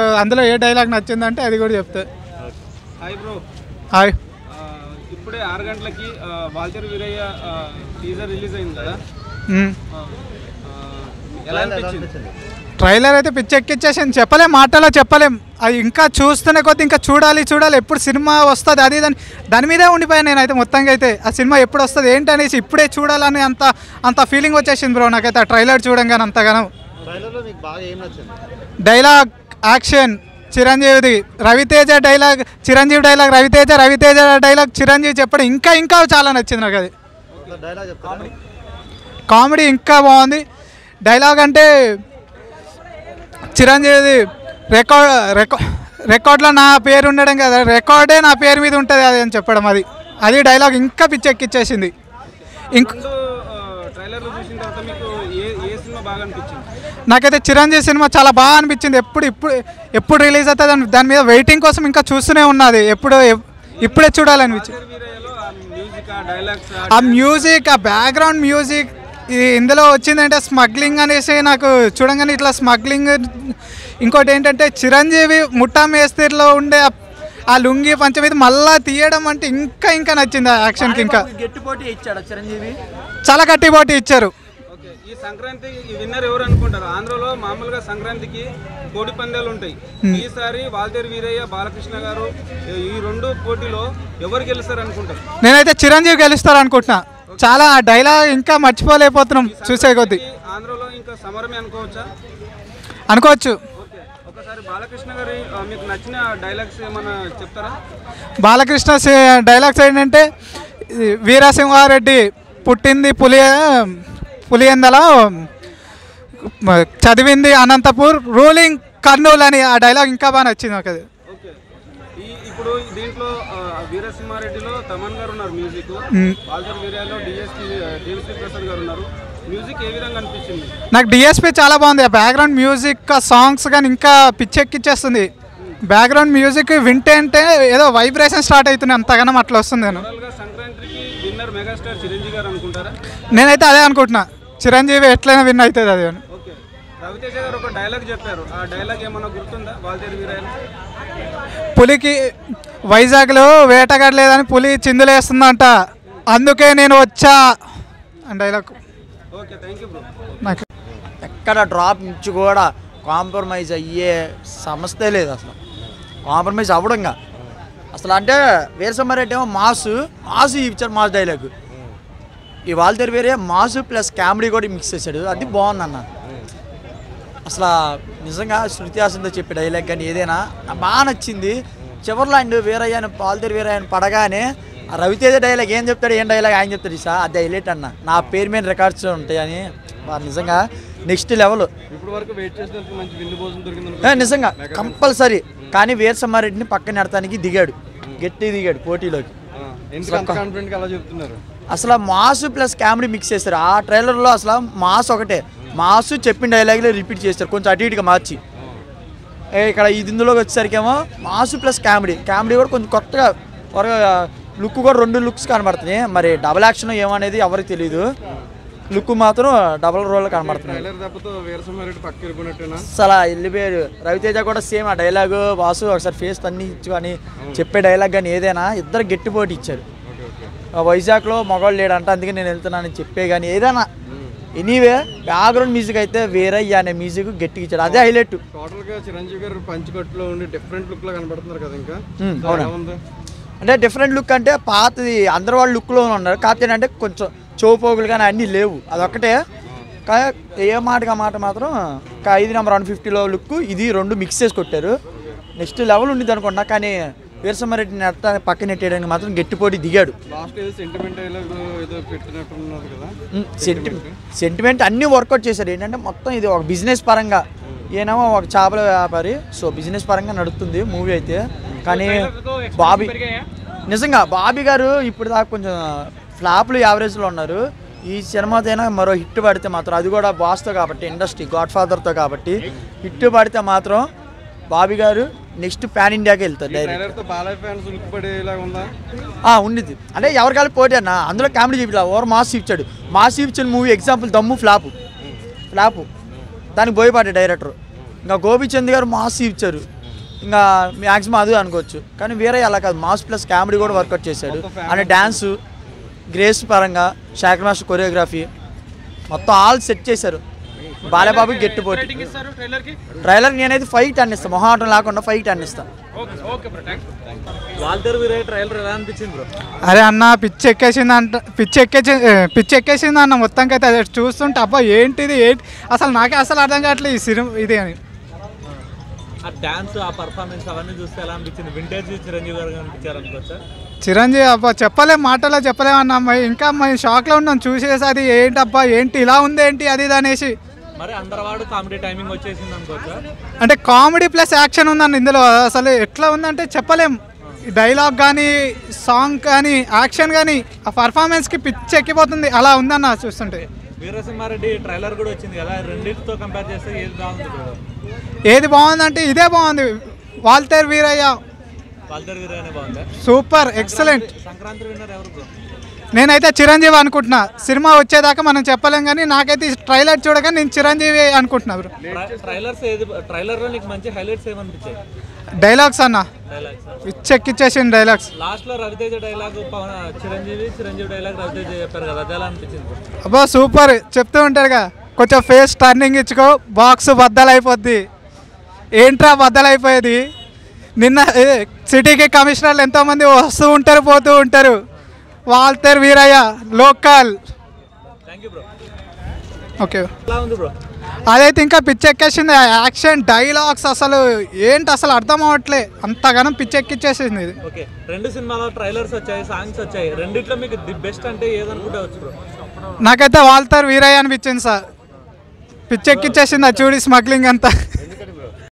అందులో ఏ డైలాగ్ నచ్చిందంటే అది కూడా చెప్తా హాయ్ బ్రో హాయ్ ఇప్పుడే ఆరు గంటలకి ఆ, వాల్టర్ వీరయ్య టీజర్ రిలీజ్ అయింది కదా మ్మ్. ఆ, ఆ, ఎలా అనిపించింది ట్రైలర్ అయితే పిచ్చి ఎక్కిచ్చేసింది చెప్పలేం మాటలో చెప్పలేం అది ఇంకా చూస్తూనే కొద్ది ఇంకా చూడాలి చూడాలి ఎప్పుడు సినిమా వస్తుంది అది దాని దాని మీదే ఉండిపోయాను నేనైతే మొత్తంగా అయితే ఆ సినిమా ఎప్పుడు వస్తుంది ఏంటనేసి ఇప్పుడే చూడాలని అంత అంత ఫీలింగ్ వచ్చేసింది బ్రో నాకైతే ఆ ట్రైలర్ చూడంగానే అంతగానో ట్రైలర్లో మీకు బాగా ఏం నచ్చింది డైలాగ్ యాక్షన్ చిరంజీవిది Ravi Teja dialogue Chiranjeevi dialogue Ravi Teja Ravi Teja dialogue Chiranjeevi చెప్పడం ఇంకా ఇంకా చాలా నచ్చింది నాకు అది డైలాగ్ చెప్తారా కామెడీ ఇంకా బాగుంది డైలాగ్ అంటే చిరంజీవిది రికార్డ్ రికార్డ్ రికార్డ్లో నా పేరు ఉండడం కదా రికార్డే నా పేరు మీద ఉంటుంది అది అని చెప్పడం అది అది డైలాగ్ ఇంకా పిచ్చెక్కిచ్చేసింది ఇంక రెండు ట్రైలర్లు చూసిన తర్వాత మీకు ఏ ఏ సినిమా బాగా అనిపించింది నాకైతే చిరంజీవి సినిమా చాలా బాగా అనిపించింది ఎప్పుడు ఇప్పుడు ఎప్పుడు రిలీజ్ అవుతుంది దాని- దాని మీద వెయిటింగ్ కోసం ఇంకా చూస్తూనే ఉన్నది ఎప్పుడు ఎప్- ఇప్పుడే చూడాలనిపించింది వాల్టర్ వీరయ్యలో ఆ మ్యూజిక్ ఆ డైలాగ్స్ ఆ మ్యూజిక్ ఆ బ్యాక్గ్రౌండ్ మ్యూజిక్ ఇది ఇందులో వచ్చిందంటే స్మగ్లింగ్ అనేసి నాకు చూడంగానే ఇట్లా స్మగ్లింగ్ ఇంకోటి ఏంటంటే చిరంజీవి ముఠా మేస్తిరిలో ఉండే ఆ- ఆ లుంగి పంచం ఇది మళ్ళా తీయడం అంటే ఇంకా ఇంకా నచ్చింది ఆ యాక్షన్కి ఇంకా గట్టి పోటీ ఇచ్చాడు చిరంజీవి చాలా గట్టిపోటీ ఇచ్చారు ఓకే ఈ సంక్రాంతి ఈ విన్నర్ ఎవరు అనుకుంటారు ఆంధ్రలో మామూలుగా సంక్రాంతికి కోడి పందాలు ఉంటాయి ఈసారి వాల్తేరు వీరయ్య బాలకృష్ణ గారు ఈ రెండు పోటీలో ఎవరు గెలుస్తారు అనుకుంటారు నేనైతే చిరంజీవి గెలుస్తారు అనుకుంటున్నా చాలా ఆ డైలాగ్ ఇంకా మర్చిపోలేకపోతున్నాం చూసే కొద్దీ ఈ ఆంధ్రలో ఇంకా సమరమే అనుకోవచ్చా అనుకోవచ్చు ఓకే ఒకసారి బాలకృష్ణ గారి ఆ, మీకు నచ్చిన డైలాగ్స్ ఏమైనా చెప్తారా బాలకృష్ణ సి- డైలాగ్స్ ఏంటంటే ఇది వీరసింహారెడ్డి పుట్టింది పులి పులియందల మ- చదివింది అనంతపూర్ రూలింగ్ కర్నూలు అని ఆ డైలాగ్ ఇంకా బాగా నచ్చింది నాకు అది ఓకే ఈ ఇప్పుడు దీంట్లో ఆ, వీరసింహారెడ్డిలో తమన్ గారు ఉన్నారు మ్యూజిక్ మ్మ్. వాల్టర్ వీరయ్యలో డిఎస్పీ డిఎస్పీ ప్రసాద్ గారు ఉన్నారు మ్యూజిక్ ఏ విధంగా అనిపించింది నాకు డిఎస్పి చాలా బాగుంది ఆ బ్యాక్గ్రౌండ్ మ్యూజిక్ ఆ సాంగ్స్ కానీ ఇంకా పిచ్చెక్కిచ్చేస్తుంది బ్యాక్గ్రౌండ్ మ్యూజిక్ వింటే అంటే ఏదో వైబ్రేషన్ స్టార్ట్ అవుతుంది అంతగానం అట్లా వస్తుంది నేను ఓవరాల్గా సంక్రాంతికి విన్నర్ మెగాస్టార్ చిరంజీవి గారు అనుకుంటారా నేనైతే అదే అనుకుంటున్నా చిరంజీవి ఎట్లయినా విన్ అవుతుంది అది అని ఓకే రవితేజ గారు ఒక డైలాగ్ చెప్పారు ఆ డైలాగ్ ఏమన్నా గుర్తుందా వాల్తేరు వీరయ్య పులికి వైజాగ్లో వేటగాడలేదని పులి చిందులేస్తుందంట అందుకే నేను వచ్చా అని dialogue okay thank you bro నాకు ఎక్కడ డ్రాప్ నుంచి కూడా కాంప్రమైజ్ అయ్యే సమస్య లేదు అసలు కాంప్రమైజ్ అవ్వడంగా అసలు అంటే వీరసమ్మారెడ్డి ఏమో మాసు మాసు ఇచ్చాడు మాస్ డైలాగ్ ఈ వాళ్ళ వేరే మాసు ప్లస్ కామెడీ కూడా మిక్స్ చేశాడు అది బాగుంది అన్న అసలు నిజంగా శృతి హాసన్తో చెప్పే డైలాగ్ కానీ ఏదైనా నాకు బాగా నచ్చింది చివర్లో ఆయన వీరయ్యను పాల్తేరు వీరయ్యను పడగానే ఆ రవితేజ డైలాగ్ ఏం చెప్తాడు ఏం డైలాగ్ ఆయన చెప్తాడు సార్ అది హైలైట్ అన్న నా పేరు మీద రికార్డ్స్ ఉంటాయని బా నిజంగా నెక్స్ట్ లెవెల్ ఇప్పుడు వరకు వెయిట్ చేసినందుకు మంచి విందు భోజనం దొరికింది ఏ, నిజంగా కంపల్సరీ కానీ వీరసమ్మారెడ్డిని పక్కన నెడతానికి దిగాడు గట్టి దిగాడు పోటీలోకి ఎందుకు అంత కాన్ఫిడెంట్ అలా చెప్తున్నారు అసలు మాస్ ప్లస్ కామెడీ మిక్స్ చేస్తారు ఆ ట్రైలర్లో అసలు మాస్ ఒకటే మాస్ చెప్పిన డైలాగ్లే రిపీట్ చేస్తారు కొంచెం అటు ఇటుగా మార్చి ఏ, ఇక్కడ ఇది ఇందులోకి వచ్చేసరికేమో మాస్ ప్లస్ కామెడీ కామెడీ కూడా కొంచెం కొత్తగా త్వరగా లుక్ కూడా రెండు లుక్స్ కనబడుతున్నాయి మరి డబుల్ యాక్షన్ ఏమనేది ఎవరికి తెలియదు లుక్ మాత్రం డబుల్ రోల్ కనబడుతుంది ట్రైలర్ దెబ్బతో వీరసింహారెడ్డి పక్క వెళ్ళిపోయినట్టేనా అసలు వెళ్ళిపోయారు రవితేజ కూడా సేమ్ ఆ డైలాగు వాసు ఒకసారి ఫేస్ అన్ని ఇచ్చు కానీ చెప్పే డైలాగ్ కానీ ఏదైనా ఇద్దరు గట్టిపోటీ ఇచ్చారు ఆ వైజాగ్లో మగవాళ్ళు లేడంట అందుకే నేను వెళ్తున్నానని చెప్పే కానీ ఏదైనా ఎనీవే బ్యాక్గ్రౌండ్ మ్యూజిక్ అయితే వేరయ్య అనే మ్యూజిక్ గట్టిగా ఇచ్చాడు అదే హైలైట్ టోటల్ గా చిరంజీవి గారు పంచకట్టులో ఉండి డిఫరెంట్ లుక్ లో కనబడుతున్నారు కదా ఇంకా ఉమ్, సో అవునా. ఎలా ఉంది అంటే డిఫరెంట్ లుక్ అంటే పాతది అందరు వాళ్ళు లుక్లో ఉన్నారు కాకపోతే ఏంటంటే కొంచెం చౌపోగులు కానీ అన్నీ లేవు అదొక్కటే కా ఏ మాటగా మాట మాత్రం కా ఐదు నెంబర్ వన్ ఫిఫ్టీలో లుక్ ఇది రెండు మిక్స్ చేసి కొట్టారు నెక్స్ట్ లెవెల్ ఉండిద్ది అనుకున్నా కానీ వీరసింహారెడ్డిని నెట్ట పక్కన నెట్టేయడానికి మాత్రం గట్టిపోటీ దిగాడు లాస్ట్ ఏదో సెంటిమెంట్ డైలాగ్ ఏదో పెట్టినట్టున్నారు కదా సెంటిమెంట్ సెంటిమెంట్ అన్నీ వర్కౌట్ చేశారు ఏంటంటే మొత్తం ఇది ఒక బిజినెస్ పరంగా ఈయనేమో ఒక చేపల వ్యాపారి సో బిజినెస్ పరంగా నడుస్తుంది మూవీ అయితే కానీ బాబీ నిజంగా బాబీ గారు ఇప్పుడు దాకా కొంచెం ఫ్లాప్లు యావరేజ్లో ఉన్నారు ఈ సినిమాతైనా మరో హిట్ పడితే మాత్రం అది కూడా బాస్తో కాబట్టి ఇండస్ట్రీ గాడ్ ఫాదర్తో కాబట్టి హిట్ పడితే మాత్రం బాబీ గారు నెక్స్ట్ పాన్ ఇండియాకి వెళ్తారు డైరెక్ట్ ట్రైలర్ తో బాలయ్య ఫ్యాన్స్ లుక్ పడేలాగా ఉందా ఆ, ఉండిద్ది అంటే ఎవరి కాలి పోటీ అన్న అందులో కామెడీ చూపించాలి ఓవర్ మాస్ ఇచ్చాడు మాస్ ఇచ్చిన movie example Dammu flop flop దానికి బోయపాటి డైరెక్టర్ ఇంకా గోపిచంద్ గారు మాస్ ఇచ్చారు ఇంకా మ్యాక్సిమం అది అనుకోవచ్చు కానీ వేరే అలా కాదు మాస్ ప్లస్ కామెడీ కూడా వర్కౌట్ చేశాడు అంటే డ్యాన్స్ గ్రేస్ పరంగా శాఖర్ మాస్టర్ కొరియోగ్రఫీ మొత్తం ఆల్ సెట్ చేశారు బాలబాబు గట్టి పోటీ రేటింగ్ ఇస్తారు ట్రైలర్ కి ట్రైలర్ నేనైతే ఫైట్ అన్నిస్తాను మొహాటం లేకుండా ఫైట్ అన్నిస్తాను okay okay bro thanks Waltair Veerayya trailer ఎలా అనిపించింది బ్రో అరే అన్న పిచ్చి ఎక్కేసింది అంట పిచ్చి ఎక్కేసి ఏ, పిచ్చి ఎక్కేసింది అన్న మొత్తానికి అయితే అది చూస్తుంటే అబ్బా ఏంటిది ఏంటి అసలు నాకే అసలు అర్థం కావట్లేదు ఈ సినిమా ఇది అని ఆ డాన్స్ ఆ పర్ఫార్మెన్స్ అవన్నీ చూస్తే ఎలా అనిపించింది వింటేజ్ చిరంజీవి గారు అనిపించారు అనుకోవచ్చా చిరంజీవి అబ్బా చెప్పలేం మాటలో చెప్పలేం అన్న మరి ఇంకా మేము షాక్లో ఉన్నాం చూసేసి అది ఏంటబ్బా ఏంటి ఇలా ఉంది ఏంటి అది ఇది అనేసి మరి అందరవాడు కామెడీ టైమింగ్ వచ్చేసింది అనుకోవచ్చా అంటే కామెడీ ప్లస్ యాక్షన్ ఉందన్న ఇందులో అసలు ఎట్లా ఉందంటే చెప్పలేం డైలాగ్ కానీ సాంగ్ కానీ యాక్షన్ కానీ ఆ పర్ఫార్మెన్స్కి పిచ్చి ఎక్కిపోతుంది అలా ఉందన్న చూస్తుంటే వీరసింహారెడ్డి ట్రైలర్ కూడా వచ్చింది కదా రెండింటితో కంపేర్ చేస్తే ఏది బాగుంది బ్రో ఏది బాగుందంటే ఇదే బాగుంది వాల్తేర్ వీరయ్య వాల్తేరు వీరయ్యనే బాగుందా సూపర్ ఎక్సలెంట్ సంక్రాంతి విన్నర్ ఎవరు బ్రో నేనైతే చిరంజీవి అనుకుంటున్నా సినిమా వచ్చేదాకా మనం చెప్పలేం కానీ నాకైతే ఈ ట్రైలర్ చూడగానే నేను చిరంజీవి అనుకుంటున్నా బ్రో ట్రైలర్స్ ఏది ట్రైలర్లో నీకు మంచి హైలైట్స్ ఏమనిపించాయి డైలాగ్స్ అన్న డైలాగ్స్ పిచ్చెక్కిచ్చేసిన డైలాగ్స్ లాస్ట్లో రవితేజ డైలాగ్ పవన్ చిరంజీవి చిరంజీవి డైలాగ్ రవితేజ చెప్పారు కదా అది ఎలా అనిపించింది bro? అబ్బా సూపర్ చెప్తూ ఉంటారుగా కొంచెం ఫేస్ టర్నింగ్ ఇచ్చుకో బాక్స్ బద్దలైపోద్ది ఏంట్రా బద్దలైపోయేది నిన్న ఏ, సిటీకి కమిషనర్లు ఎంతోమంది వస్తూ ఉంటారు పోతూ ఉంటారు Waltair Veerayya local thank you bro okay ఎలా ఉంది బ్రో అదైతే ఇంకా పిచ్చెక్కేసింది యాక్షన్ డైలాగ్స్ అసలు ఏంటి అసలు అర్థం అవ్వట్లే అంతగానం పిచ్చెక్కిచ్చేసింది ఇది ఓకే రెండు సినిమాలో ట్రైలర్స్ వచ్చాయి సాంగ్స్ వచ్చాయి రెండిట్లో మీకు ది బెస్ట్ అంటే ఏదనుకుంటే వచ్చు బ్రో నాకైతే వాల్తేర్ వీరయ్య అనిపించింది సార్ పిచ్చెక్కిచ్చేసింది ఆ చూడి స్మగ్లింగ్ అంతా ఎందుకంటే